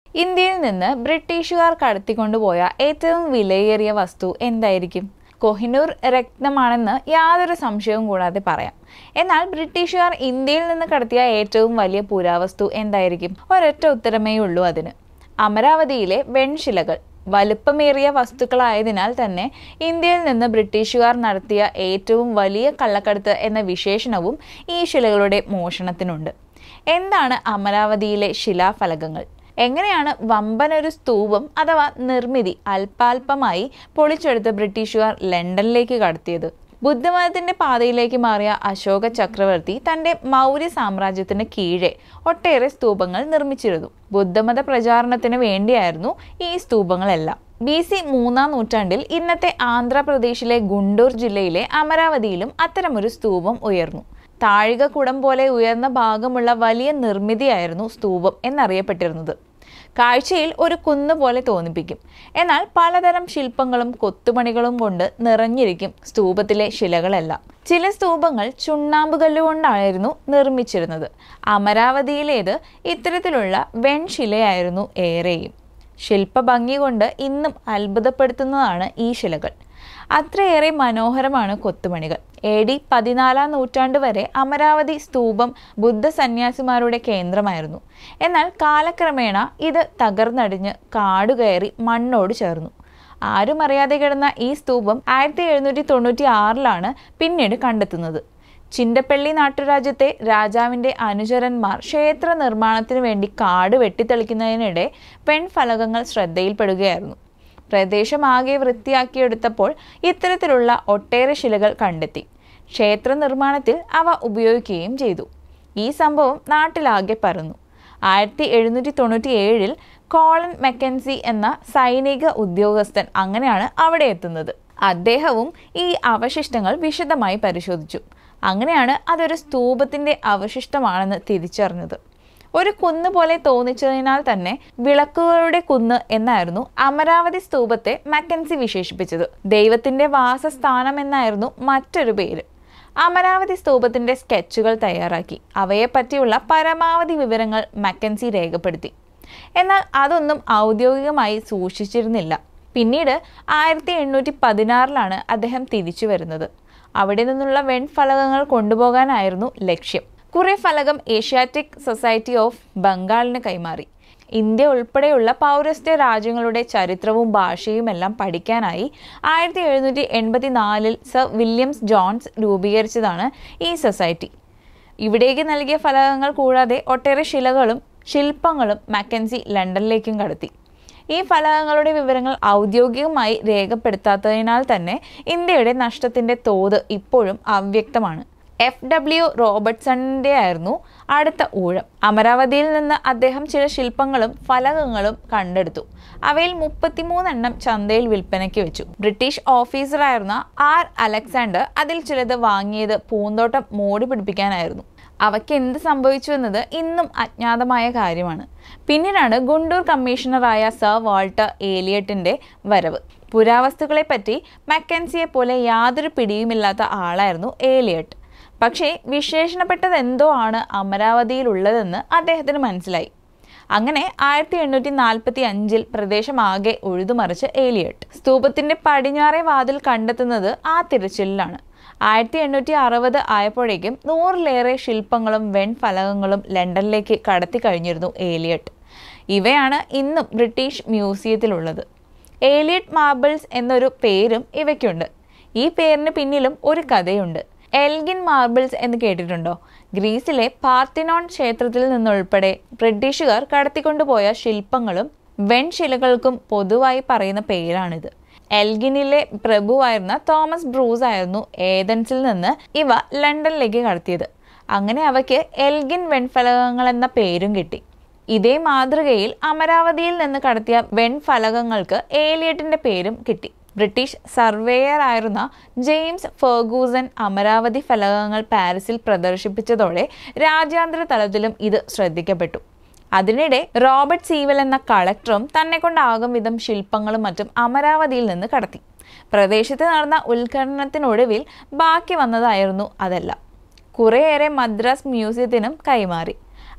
ഇന്ത്യയിൽ നിന്ന് ബ്രിട്ടീഷുകാർ കടത്തിക്കൊണ്ടുപോയ ഏറ്റവും വിലയേറിയ വസ്തു എന്തായിരിക്കും കൊഹിനൂർ രത്നമാണെന്ന് യാതൊരു സംശയവും കൂടാതെ പറയാം എന്നാൽ ബ്രിട്ടീഷുകാർ ഇന്ത്യയിൽ നിന്ന് കടത്തിയ ഏറ്റവും വലിയ പുരാവസ്തു എന്തായിരിക്കും ഒരൊറ്റ ഉത്തരമേ ഉള്ളൂ അതിന് അമരാവതിയിലെ വെൺശിലകൾ വലുപ്പമേറിയ വസ്തുക്കളായതിനാൽ തന്നെ ഇന്ത്യയിൽ നിന്ന് ബ്രിട്ടീഷുകാർ നടത്തിയ ഏറ്റവും വലിയ കള്ളക്കടത്ത് എന്ന വിശേഷണവും ഈ ശിലകളുടെ മോഷണത്തിനുണ്ട് എന്താണ് അമരാവതിയിലെ ശിലാഫലകങ്ങൾ എങ്ങനെയാണ് വമ്പനൊരു സ്തൂപം അഥവാ നിർമ്മിതി അല്പാൽപമായി പൊളിച്ചെടുത്ത് ബ്രിട്ടീഷുകാർ ലണ്ടനിലേക്ക് കടത്തിയത് ബുദ്ധമതത്തിന്റെ പാതയിലേക്ക് മാറിയ അശോക ചക്രവർത്തി തന്റെ മൗര്യ സാമ്രാജ്യത്തിന് കീഴെ ഒട്ടേറെ സ്തൂപങ്ങൾ നിർമ്മിച്ചിരുന്നു ബുദ്ധമത പ്രചാരണത്തിന് വേണ്ടിയായിരുന്നു ഈ സ്തൂപങ്ങളെല്ലാം ബി സി മൂന്നാം നൂറ്റാണ്ടിൽ ഇന്നത്തെ ആന്ധ്രാപ്രദേശിലെ ഗുണ്ടൂർ ജില്ലയിലെ അമരാവതിയിലും അത്തരമൊരു സ്തൂപം ഉയർന്നു താഴികക്കുടം പോലെ ഉയർന്ന ഭാഗമുള്ള വലിയ നിർമ്മിതിയായിരുന്നു സ്തൂപം എന്നറിയപ്പെട്ടിരുന്നത് കാഴ്ചയിൽ ഒരു കുന്ന് പോലെ തോന്നിപ്പിക്കും എന്നാൽ പലതരം ശില്പങ്ങളും കൊത്തുപണികളും കൊണ്ട് നിറഞ്ഞിരിക്കും സ്തൂപത്തിലെ ശിലകളെല്ലാം ചില സ്തൂപങ്ങൾ ചുണ്ണാമ്പ് കല്ലുകൊണ്ടായിരുന്നു നിർമ്മിച്ചിരുന്നത് അമരാവതിയിലേത് ഇത്തരത്തിലുള്ള വെൺശിലയായിരുന്നു ഏറെയും ശില്പഭംഗി കൊണ്ട് ഇന്നും അത്ഭുതപ്പെടുത്തുന്നതാണ് ഈ ശിലകൾ അത്രയേറെ മനോഹരമാണ് കൊത്തുപണികൾ എ ഡി പതിനാലാം നൂറ്റാണ്ട് വരെ അമരാവതി സ്തൂപം ബുദ്ധ സന്യാസിമാരുടെ കേന്ദ്രമായിരുന്നു എന്നാൽ കാലക്രമേണ ഇത് തകർന്നടിഞ്ഞ് കാടുകയറി മണ്ണോട് ചേർന്നു ആരും അറിയാതെ കിടന്ന ഈ സ്തൂപം ആയിരത്തി എഴുന്നൂറ്റി തൊണ്ണൂറ്റി ആറിലാണ് പിന്നീട് കണ്ടെത്തുന്നത് ചിണ്ടപ്പള്ളി നാട്ടുരാജ്യത്തെ രാജാവിന്റെ അനുചരന്മാർ ക്ഷേത്ര നിർമ്മാണത്തിന് വേണ്ടി കാട് വെട്ടിത്തെളിക്കുന്നതിനിടെ പെൺഫലകങ്ങൾ ശ്രദ്ധയിൽപ്പെടുകയായിരുന്നു പ്രദേശമാകെ വൃത്തിയാക്കിയെടുത്തപ്പോൾ ഇത്തരത്തിലുള്ള ഒട്ടേറെ ശിലകൾ കണ്ടെത്തി ക്ഷേത്ര നിർമ്മാണത്തിൽ അവ ഉപയോഗിക്കുകയും ചെയ്തു ഈ സംഭവം നാട്ടിലാകെ പരന്നു ആയിരത്തി എഴുന്നൂറ്റി തൊണ്ണൂറ്റി ഏഴിൽ കോളൻ മെക്കൻസി എന്ന സൈനിക ഉദ്യോഗസ്ഥൻ അങ്ങനെയാണ് അവിടെ എത്തുന്നത് അദ്ദേഹവും ഈ അവശിഷ്ടങ്ങൾ വിശദമായി പരിശോധിച്ചു അങ്ങനെയാണ് അതൊരു സ്തൂപത്തിന്റെ അവശിഷ്ടമാണെന്ന് തിരിച്ചറിഞ്ഞത് ഒരു കുന്ന് പോലെ തോന്നിച്ചതിനാൽ തന്നെ വിളക്കുകളുടെ കുന്ന് എന്നായിരുന്നു അമരാവതി സ്തൂപത്തെ മക്കൻസി വിശേഷിപ്പിച്ചത് ദൈവത്തിന്റെ വാസസ്ഥാനം എന്നായിരുന്നു മറ്റൊരു പേര് അമരാവതി സ്തൂപത്തിന്റെ സ്കെച്ചുകൾ തയ്യാറാക്കി അവയെ പറ്റിയുള്ള പരമാവധി വിവരങ്ങൾ മക്കൻസി രേഖപ്പെടുത്തി എന്നാൽ അതൊന്നും ഔദ്യോഗികമായി സൂക്ഷിച്ചിരുന്നില്ല പിന്നീട് ആയിരത്തി എണ്ണൂറ്റി പതിനാറിലാണ് അദ്ദേഹം തിരിച്ചു വരുന്നത് അവിടെ നിന്നുള്ള വെൺഫലകങ്ങൾ കൊണ്ടുപോകാനായിരുന്നു ലക്ഷ്യം കുറെ ഫലകം ഏഷ്യാറ്റിക് സൊസൈറ്റി ഓഫ് ബംഗാളിന് കൈമാറി ഇന്ത്യ ഉൾപ്പെടെയുള്ള പൗരസ്ത്യ രാജ്യങ്ങളുടെ ചരിത്രവും ഭാഷയുമെല്ലാം പഠിക്കാനായി ആയിരത്തി എഴുന്നൂറ്റി എൺപത്തി നാലിൽ സർ വില്യംസ് ജോൺസ് രൂപീകരിച്ചതാണ് ഈ സൊസൈറ്റി ഇവിടേക്ക് നൽകിയ ഫലകങ്ങൾ കൂടാതെ ഒട്ടേറെ ശിലകളും ശില്പങ്ങളും മക്കൻസി ലണ്ടനിലേക്കും കടത്തി ഈ ഫലകങ്ങളുടെ വിവരങ്ങൾ ഔദ്യോഗികമായി രേഖപ്പെടുത്താത്തതിനാൽ തന്നെ ഇന്ത്യയുടെ നഷ്ടത്തിന്റെ തോത് ഇപ്പോഴും അവ്യക്തമാണ് എഫ് ഡബ്ല്യു റോബർട്ട്സണിന്റെ ആയിരുന്നു അടുത്ത ഊഴം അമരാവതിയിൽ നിന്ന് അദ്ദേഹം ചില ശില്പങ്ങളും ഫലകങ്ങളും കണ്ടെടുത്തു അവയിൽ മുപ്പത്തിമൂന്നെണ്ണം ചന്തയിൽ വിൽപ്പനയ്ക്ക് വെച്ചു ബ്രിട്ടീഷ് ഓഫീസറായിരുന്ന ആർ അലക്സാണ്ടർ അതിൽ ചിലത് വാങ്ങിയത് പൂന്തോട്ടം മോടി പിടിപ്പിക്കാനായിരുന്നു അവയ്ക്ക് എന്ത് സംഭവിച്ചു എന്നത് ഇന്നും അജ്ഞാതമായ കാര്യമാണ് പിന്നീടാണ് ഗുണ്ടൂർ കമ്മീഷണറായ സർ വാൾട്ടർ ഏലിയട്ടിന്റെ വരവ് പുരാവസ്തുക്കളെപ്പറ്റി മക്കൻസിയെ പോലെ യാതൊരു പിടിയുമില്ലാത്ത ആളായിരുന്നു ഏലിയട്ട് പക്ഷേ വിശേഷണപ്പെട്ടത് എന്തോ ആണ് അമരാവതിയിലുള്ളതെന്ന് അദ്ദേഹത്തിന് മനസ്സിലായി അങ്ങനെ ആയിരത്തി എണ്ണൂറ്റി നാൽപ്പത്തി അഞ്ചിൽ പ്രദേശമാകെ ഉഴുതുമറിച്ച് ഏലിയട്ട് സ്തൂപത്തിന്റെ പടിഞ്ഞാറേ വാതിൽ കണ്ടെത്തുന്നത് ആ തിരച്ചിലിലാണ് ആയിരത്തി എണ്ണൂറ്റി അറുപത് ആയപ്പോഴേക്കും നൂറിലേറെ ശില്പങ്ങളും വെൺഫലകങ്ങളും ലണ്ടനിലേക്ക് കടത്തി കഴിഞ്ഞിരുന്നു ഏലിയട്ട് ഇവയാണ് ഇന്നും ബ്രിട്ടീഷ് മ്യൂസിയത്തിലുള്ളത് ഏലിയട്ട് മാർബിൾസ് എന്നൊരു പേരും ഇവയ്ക്കുണ്ട് ഈ പേരിന് പിന്നിലും ഒരു കഥയുണ്ട് എൽഗിൻ മാർബിൾസ് എന്ന് കേട്ടിട്ടുണ്ടോ ഗ്രീസിലെ പാർത്തിനോൺ ക്ഷേത്രത്തിൽ നിന്നുൾപ്പെടെ ബ്രിട്ടീഷുകാർ കടത്തിക്കൊണ്ടുപോയ ശില്പങ്ങളും വെൺശിലകൾക്കും പൊതുവായി പറയുന്ന പേരാണിത് എൽഗിനിലെ പ്രഭുവായിരുന്ന തോമസ് ബ്രൂസ് ആയിരുന്നു ഏതൻസിൽ നിന്ന് ഇവ ലണ്ടനിലേക്ക് കടത്തിയത് അങ്ങനെ അവയ്ക്ക് എൽഗിൻ വെൺഫലകങ്ങൾ എന്ന പേരും കിട്ടി ഇതേ മാതൃകയിൽ അമരാവതിയിൽ നിന്ന് കടത്തിയ വെൺഫലകങ്ങൾക്ക് ഏലിയട്ടിന്റെ പേരും കിട്ടി ബ്രിട്ടീഷ് സർവേയർ ആയിരുന്ന ജെയിംസ് ഫെർഗൂസൻ അമരാവതി ഫലകങ്ങൾ പാരീസിൽ പ്രദർശിപ്പിച്ചതോടെ രാജ്യാന്തര തലത്തിലും ഇത് ശ്രദ്ധിക്കപ്പെട്ടു അതിനിടെ റോബർട്ട് സീവൽ എന്ന കളക്ടറും തന്നെ കൊണ്ടാകും വിധം ശില്പങ്ങളും മറ്റും അമരാവതിയിൽ നിന്ന് കടത്തി പ്രദേശത്ത് നടന്ന ഉദ്ഘാടനത്തിനൊടുവിൽ ബാക്കി വന്നതായിരുന്നു അതെല്ലാം കുറേയേറെ മദ്രാസ് മ്യൂസിയത്തിനും കൈമാറി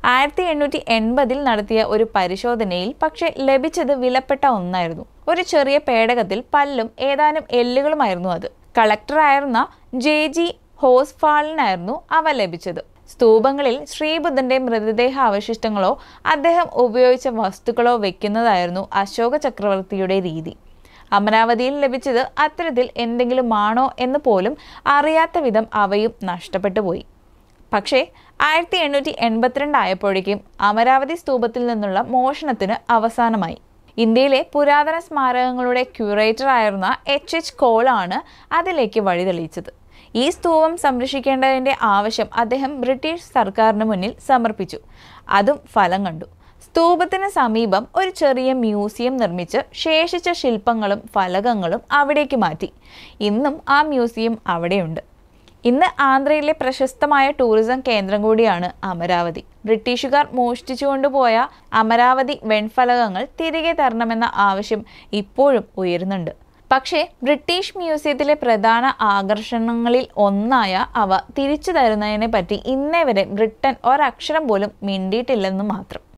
ആയിരത്തി എണ്ണൂറ്റി എൺപതിൽ നടത്തിയ ഒരു പരിശോധനയിൽ പക്ഷെ ലഭിച്ചത് വിലപ്പെട്ട ഒന്നായിരുന്നു ഒരു ചെറിയ പേടകത്തിൽ പല്ലും ഏതാനും എല്ലുകളുമായിരുന്നു അത് കളക്ടറായിരുന്ന ജെ ജി ഹോസ്ഫാളിനായിരുന്നു അവ ലഭിച്ചത് സ്തൂപങ്ങളിൽ ശ്രീബുദ്ധന്റെ മൃതദേഹ അവശിഷ്ടങ്ങളോ അദ്ദേഹം ഉപയോഗിച്ച വസ്തുക്കളോ വെക്കുന്നതായിരുന്നു അശോക ചക്രവർത്തിയുടെ രീതി അമരാവതിയിൽ ലഭിച്ചത് അത്തരത്തിൽ എന്തെങ്കിലും ആണോ എന്ന് പോലും അറിയാത്ത വിധം അവയും നഷ്ടപ്പെട്ടു പോയി പക്ഷേ ആയിരത്തി എണ്ണൂറ്റി എൺപത്തിരണ്ട് ആയപ്പോഴേക്കും അമരാവതി സ്തൂപത്തിൽ നിന്നുള്ള മോഷണത്തിന് അവസാനമായി ഇന്ത്യയിലെ പുരാതന സ്മാരകങ്ങളുടെ ക്യൂറേറ്റർ ആയിരുന്ന എച്ച് എച്ച് കോളാണ് അതിലേക്ക് വഴി തെളിയിച്ചത് ഈ സ്തൂപം സംരക്ഷിക്കേണ്ടതിൻ്റെ ആവശ്യം അദ്ദേഹം ബ്രിട്ടീഷ് സർക്കാരിന് മുന്നിൽ സമർപ്പിച്ചു അതും ഫലം കണ്ടു സ്തൂപത്തിന് സമീപം ഒരു ചെറിയ മ്യൂസിയം നിർമ്മിച്ച് ശേഷിച്ച ശില്പങ്ങളും ഫലകങ്ങളും അവിടേക്ക് മാറ്റി ഇന്നും ആ മ്യൂസിയം അവിടെയുണ്ട് ഇന്ന് ആന്ധ്രയിലെ പ്രശസ്തമായ ടൂറിസം കേന്ദ്രം കൂടിയാണ് അമരാവതി ബ്രിട്ടീഷുകാർ മോഷ്ടിച്ചു കൊണ്ടുപോയ അമരാവതി വെൺഫലകങ്ങൾ തിരികെ തരണമെന്ന ആവശ്യം ഇപ്പോഴും ഉയരുന്നുണ്ട് പക്ഷേ ബ്രിട്ടീഷ് മ്യൂസിയത്തിലെ പ്രധാന ആകർഷണങ്ങളിൽ ഒന്നായ അവ തിരിച്ചു തരുന്നതിനെ പറ്റി ഇന്നേ വരെ ബ്രിട്ടൻ ഒരക്ഷരം പോലും മിണ്ടിയിട്ടില്ലെന്ന് മാത്രം